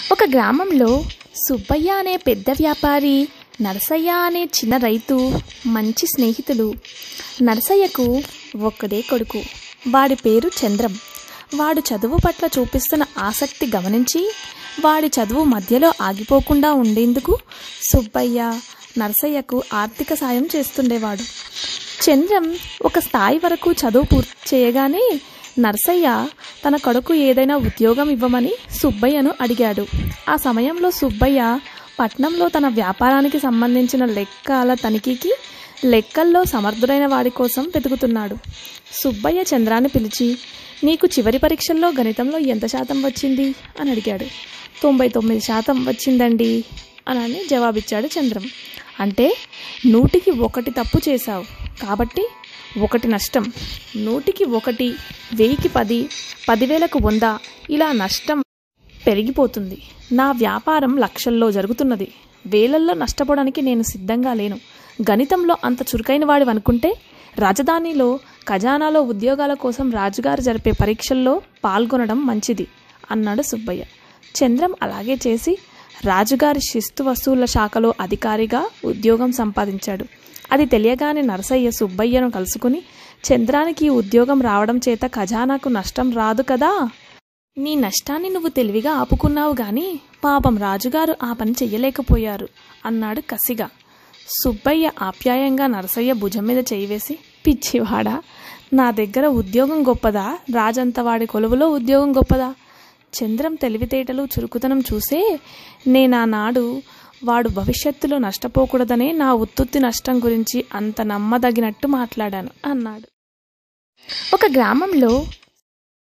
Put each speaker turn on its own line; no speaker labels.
ఒక గ్రామంలో సుబ్బయ్య అనే పెద్ద వ్యాపారి నరసయ్య అనే చిన్న రైతు మంచి స్నేహితులు నరసయ్యకు ఒక్కడే కొడుకు వాడి పేరు చంద్రం వాడు చదువు పట్ల చూపిస్తున్న ఆసక్తి గమనించి వాడి చదువు మధ్యలో ఆగిపోకుండా ఉండేందుకు సుబ్బయ్య నరసయ్యకు ఆర్థిక సాయం చేస్తుండేవాడు చంద్రం ఒక స్థాయి వరకు చదువు పూర్తి చేయగానే నర్సయ్య తన కొడుకు ఏదైనా ఉద్యోగం ఇవ్వమని సుబ్బయ్యను అడిగాడు ఆ సమయంలో సుబ్బయ్య పట్నంలో తన వ్యాపారానికి సంబంధించిన లెక్కల తనిఖీకి లెక్కల్లో సమర్థుడైన వాడి కోసం వెతుకుతున్నాడు సుబ్బయ్య చంద్రాన్ని పిలిచి నీకు చివరి పరీక్షల్లో గణితంలో ఎంత శాతం వచ్చింది అని అడిగాడు తొంభై తొమ్మిది శాతం వచ్చిందండి అని జవాబిచ్చాడు చంద్రం అంటే నూటికి ఒకటి తప్పు చేశావు కాబట్టి ఒకటి నష్టం నూటికి ఒకటి వెయ్యికి పది పదివేలకు వంద ఇలా నష్టం పెరిగిపోతుంది నా వ్యాపారం లక్షల్లో జరుగుతున్నది వేలల్లో నష్టపోవడానికి నేను సిద్ధంగా లేను గణితంలో అంత చురుకైన వాడు అనుకుంటే రాజధానిలో ఖజానాలో ఉద్యోగాల కోసం రాజుగారు జరిపే పరీక్షల్లో పాల్గొనడం మంచిది అన్నాడు సుబ్బయ్య చంద్రం అలాగే చేసి రాజుగారి శిస్తు వసూళ్ల శాఖలో అధికారిగా ఉద్యోగం సంపాదించాడు అది తెలియగానే నరసయ్య సుబ్బయ్యను కలుసుకుని చంద్రానికి ఈ ఉద్యోగం రావడం చేత ఖజానాకు నష్టం రాదు కదా నీ నష్టాన్ని నువ్వు తెలివిగా ఆపుకున్నావు గాని పాపం రాజుగారు ఆ పని చెయ్యలేకపోయారు అన్నాడు కసిగా సుబ్బయ్య ఆప్యాయంగా నరసయ్య భుజం మీద చేయి వేసి పిచ్చివాడా నా దగ్గర ఉద్యోగం గొప్పదా రాజంతవాడి కొలువులో ఉద్యోగం గొప్పదా చంద్రం తెలివితేటలు చురుకుతనం చూసే నేనానాడు వాడు భవిష్యత్తులో నష్టపోకూడదనే నా ఉత్తుత్తి నష్టం గురించి అంత నమ్మదగినట్టు మాట్లాడాను అన్నాడు ఒక గ్రామంలో